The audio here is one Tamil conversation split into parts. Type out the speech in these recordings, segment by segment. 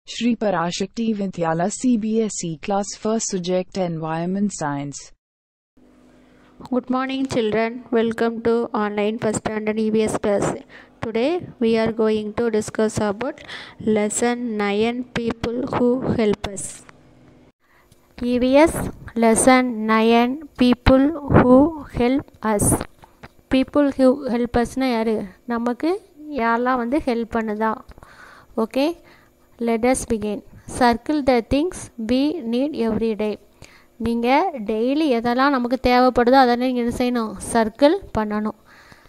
Shri Parashakti Vidyala CBSE Class 1st Subject Environment Science. Good morning, children. Welcome to online first standard EVS class. Today we are going to discuss about lesson 9 people who help us. EVS lesson 9 people who help us. people who help usனா யாரு நமக்கு யாரெல்லாம் வந்து ஹெல்ப் பண்ணுதா okay let us begin circle the things we need every day நீங்கள் டெய்லி எதெல்லாம் நமக்கு தேவைப்படுதோ அதை நீங்கள் என்ன செய்யணும் சர்க்கிள் பண்ணணும்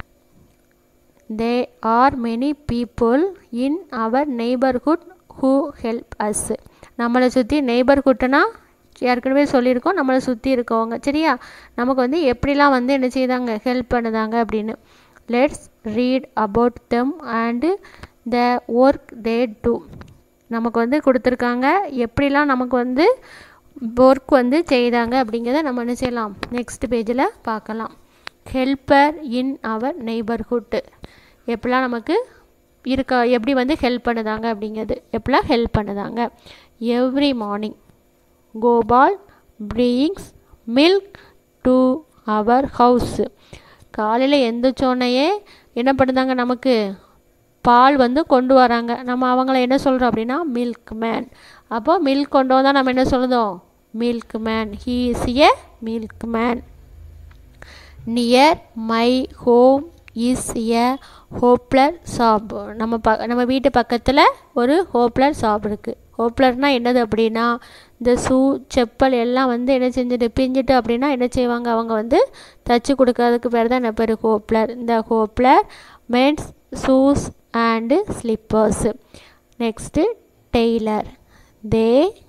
they are many people in our neighbourhood who help us நம்மளை சுற்றி நெய்பர்ஹுட்னா ஏற்கனவே சொல்லியிருக்கோம் நம்மளை சுற்றி இருக்கவங்க சரியா நமக்கு வந்து எப்படிலாம் வந்து என்ன செய்தாங்க ஹெல்ப் பண்ணுதாங்க அப்படின்னு let's read about them and the work they do நமக்கு வந்து கொடுத்துருக்காங்க எப்படிலாம் நமக்கு வந்து ஒர்க் வந்து செய்தாங்க அப்படிங்கிறத நம்ம என்ன செய்யலாம் நெக்ஸ்ட் பேஜில் பார்க்கலாம் ஹெல்ப்பர் இன் அவர் நெய்பர்ஹுட்டு எப்படிலாம் நமக்கு இருக்க எப்படி வந்து ஹெல்ப் பண்ணுதாங்க அப்படிங்கிறது எப்படிலாம் ஹெல்ப் பண்ணுதாங்க every morning Gopal brings milk to our house காலையில் எந்திரிச்சோன்னையே என்ன பண்ணுதாங்க நமக்கு பால் வந்து கொண்டு வராங்க நம்ம அவங்கள என்ன சொல்கிறோம் அப்படின்னா மில்க் மேன் அப்போ மில்க் கொண்டு வந்தால் நம்ம என்ன சொல்லுதோம் milk man he is a milk man near my home is a cobbler shop நம்ம ப நம்ம வீட்டு பக்கத்தில் ஒரு ஹோப்லர் ஷாப் இருக்குது ஹோப்லர்னால் என்னது அப்படின்னா இந்த ஷூ செப்பல் எல்லாம் வந்து என்ன செஞ்சுட்டு பிஞ்சிட்டு அப்படின்னா என்ன செய்வாங்க அவங்க வந்து தச்சு கொடுக்கறதுக்கு பேர் தான் என்ன பேர் ஹோப்லர் இந்த cobbler men's shoes and slippers next tailor they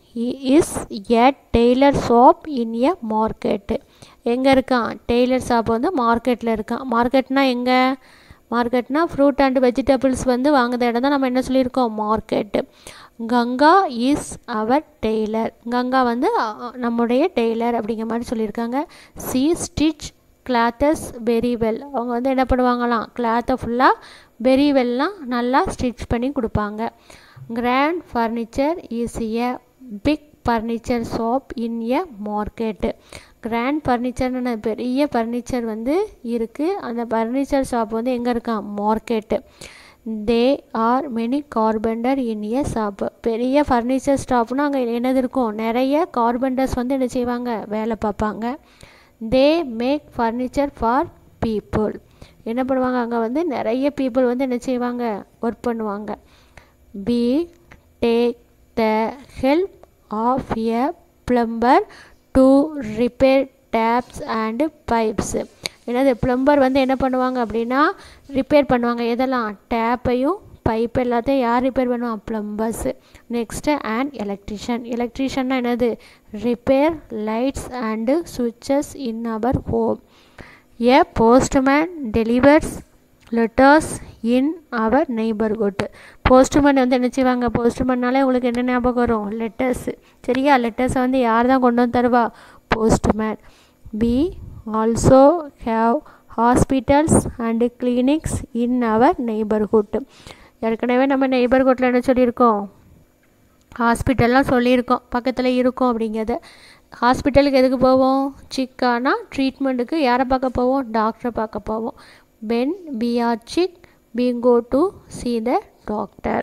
is a tailor shop in a market எங்கே இருக்கான் டெய்லர் ஷாப் வந்து மார்க்கெட்டில் இருக்கான் மார்க்கெட்னா எங்கே மார்க்கெட்னா ஃப்ரூட் அண்ட் வெஜிடபிள்ஸ் வந்து வாங்குற இடம் தான் நம்ம என்ன சொல்லியிருக்கோம் market Ganga is our tailor Ganga வந்து நம்முடைய டெய்லர் அப்படிங்கிற மாதிரி சொல்லியிருக்காங்க she stitch clothes very well அவங்க வந்து என்ன பண்ணுவாங்களாம் கிளாத்தை ஃபுல்லாக வெரி வெல்லாம் நல்லா ஸ்டிச் பண்ணி கொடுப்பாங்க grand furniture is a big furniture shop in a market grand ஃபர்னிச்சர்னு பெரிய ஃபர்னிச்சர் வந்து இருக்குது அந்த ஃபர்னிச்சர் ஷாப் வந்து எங்கே இருக்கான் market they are many carpenter in a shop பெரிய ஃபர்னிச்சர் ஸ்டாப்னா அங்கே என்னது இருக்கும் நிறைய கார்பெண்டர்ஸ் வந்து என்ன செய்வாங்க வேலை பார்ப்பாங்க they make furniture for people என்ன பண்ணுவாங்க அங்கே வந்து நிறைய பீப்புள் வந்து என்ன செய்வாங்க ஒர்க் பண்ணுவாங்க we take the help of a plumber to repair taps and pipes என்னது ப்ளம்பர் வந்து என்ன பண்ணுவாங்க அப்படின்னா ரிப்பேர் பண்ணுவாங்க எதெல்லாம் டேப்பையும் பைப் எல்லாத்தையும் யார் ரிப்பேர் பண்ணுவாங்க ப்ளம்பர்ஸு நெக்ஸ்ட்டு அண்ட் எலக்ட்ரிஷியன் எலக்ட்ரிஷியன்னா என்னது repair lights and switches in our home a postman delivers letters in our neighbourhood postman வந்து என்ன செய்வாங்க போஸ்ட்மேன்னாலே உங்களுக்கு என்ன ஞாபகம் வரும் லெட்டர்ஸு சரியா லெட்டர்ஸை வந்து யார் தான் கொண்டு வந்து தருவா postman we also have hospitals and clinics in our neighbourhood ஏற்கனவே நம்ம நெய்பர்ஹுட்டில் என்ன சொல்லியிருக்கோம் ஹாஸ்பிட்டல்லாம் சொல்லியிருக்கோம் பக்கத்தில் இருக்கும் அப்படிங்கிறத ஹாஸ்பிட்டலுக்கு எதுக்கு போவோம் சிக்கானா ட்ரீட்மெண்ட்டுக்கு யாரை பார்க்க போவோம் டாக்டரை பார்க்க போவோம் when we are sick we go to see the doctor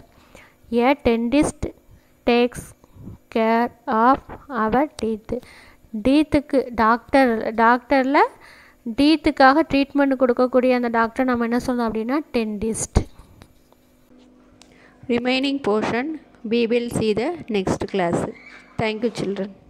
a dentist takes care of our teeth டீத்துக்கு டாக்டர் டாக்டரில் டீத்துக்காக ட்ரீட்மெண்ட் கொடுக்கக்கூடிய அந்த டாக்டர் நம்ம என்ன சொல்லணும் அப்படின்னா dentist remaining portion we will see the next class thank you children